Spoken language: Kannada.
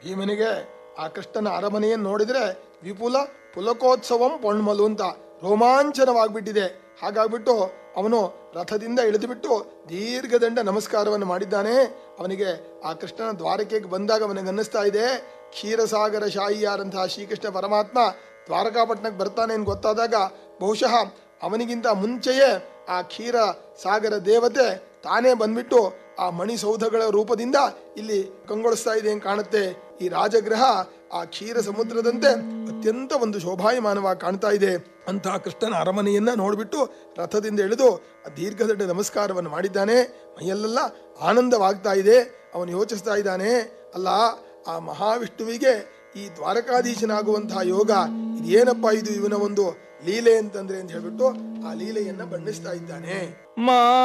ಭೀಮನಿಗೆ ಆ ಕೃಷ್ಣನ ಅರಮನೆಯನ್ನು ನೋಡಿದ್ರೆ ವಿಪುಲ ಪುಲಕೋತ್ಸವಂ ಪೊಣ್ಮಲು ಅಂತ ರೋಮಾಂಚನವಾಗ್ಬಿಟ್ಟಿದೆ ಹಾಗಾಗ್ಬಿಟ್ಟು ಅವನು ರಥದಿಂದ ಇಳಿದುಬಿಟ್ಟು ದೀರ್ಘದಂಡ ನಮಸ್ಕಾರವನ್ನು ಮಾಡಿದ್ದಾನೆ ಅವನಿಗೆ ಆ ಕೃಷ್ಣನ ದ್ವಾರಕೆಗೆ ಬಂದಾಗ ಅವನಿಗೆ ಅನ್ನಿಸ್ತಾ ಇದೆ ಕ್ಷೀರಸಾಗರ ಶಾಹಿಯಾರಂತಹ ಶ್ರೀಕೃಷ್ಣ ಪರಮಾತ್ಮ ದ್ವಾರಕಾಪಟ್ಟಣಕ್ಕೆ ಬರ್ತಾನೆ ಅಂತ ಗೊತ್ತಾದಾಗ ಬಹುಶಃ ಅವನಿಗಿಂತ ಮುಂಚೆಯೇ ಆ ಕ್ಷೀರ ಸಾಗರ ದೇವತೆ ತಾನೇ ಬಂದ್ಬಿಟ್ಟು ಆ ಮಣಿಸೌಧಗಳ ರೂಪದಿಂದ ಇಲ್ಲಿ ಕಂಗೊಳಿಸ್ತಾ ಇದೆ ಅಂತ ಕಾಣುತ್ತೆ ಈ ರಾಜಗೃಹ ಆ ಕ್ಷೀರ ಸಮುದ್ರದಂತೆ ಅತ್ಯಂತ ಒಂದು ಶೋಭಾಯಮಾನವಾಗಿ ಕಾಣ್ತಾ ಇದೆ ಅಂತಹ ಕೃಷ್ಣನ ಅರಮನೆಯನ್ನ ನೋಡ್ಬಿಟ್ಟು ರಥದಿಂದ ಇಳಿದು ಆ ದೀರ್ಘದಂಡ ನಮಸ್ಕಾರವನ್ನು ಮಾಡಿದ್ದಾನೆ ಮೈಯಲ್ಲೆಲ್ಲ ಆನಂದವಾಗ್ತಾ ಇದೆ ಅವನು ಯೋಚಿಸ್ತಾ ಇದ್ದಾನೆ ಅಲ್ಲ ಆ ಮಹಾವಿಷ್ಣುವಿಗೆ ಈ ದ್ವಾರಕಾಧೀಶನಾಗುವಂತಹ ಯೋಗ ಇದೇನಪ್ಪ ಇದು ಇವನ ಒಂದು ಲೀಲೆ ಅಂತಂದ್ರೆ ಅಂತ ಹೇಳ್ಬಿಟ್ಟು ಆ ಲೀಲೆಯನ್ನ ಬಣ್ಣಿಸ್ತಾ ಇದ್ದಾನೆ ಮಾ